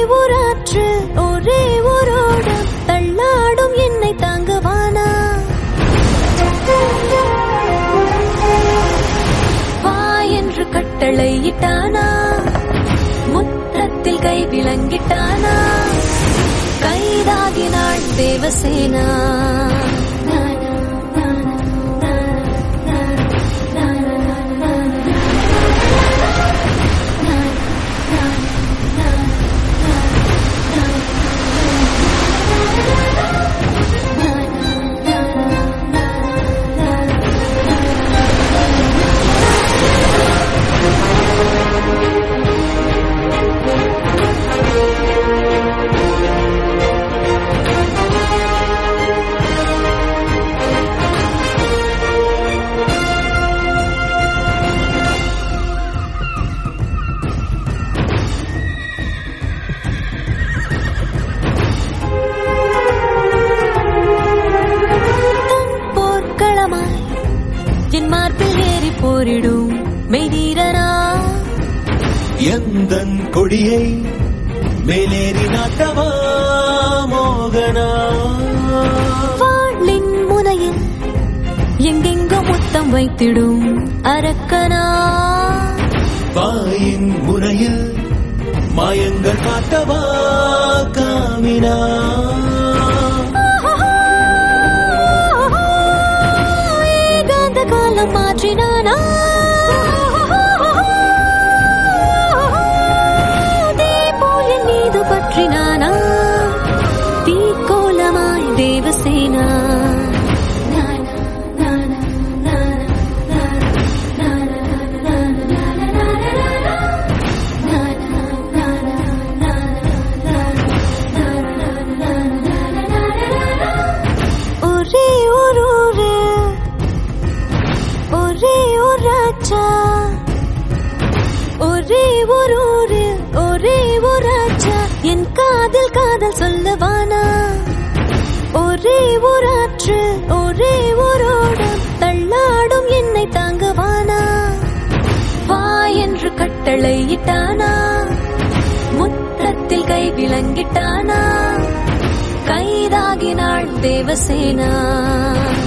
ஊராற்று ஒரே ஊரோடம் தள்ளாடும் என்னை தாங்குவானா வா என்று கட்டளையிட்டானா முற்றத்தில் கை விளங்கிட்டானா கைதாகினாள் தேவசேனா போர்க்களமாய் என் மார்பில் ஏறி போரிடும் மெய்தீரனா எந்தன் கொடியை மேலேறி நாட்டவா மோகனா வாளின் முனையில் எங்கெங்கோ முத்தம் வைத்திடும் அரக்கனா வாயின் முனையில் மாயங்கள் காட்டவா காமினா ஏகாந்த காலம் மாற்றினானா தீப்போல் என் மீது பற்றினானா தீக்கோலமாய் தேவசேனா ஒரே ஒரு ஊரு ஒரே ஒரு ராஜா ஒரே ஒரு ஊரு ஒரே ஒரு ராஜா என் காதல் காதல் சொல்லுவானா ஒரே ஒரு ஆற்று ஒரே ஒரு ஓடம் தள்ளாடும் என்னை தாங்குவானா வா என்று கட்டளையிட்டானா முற்றத்தில் கை விளங்கிட்டானா கைதாகினாள் தேவசேனா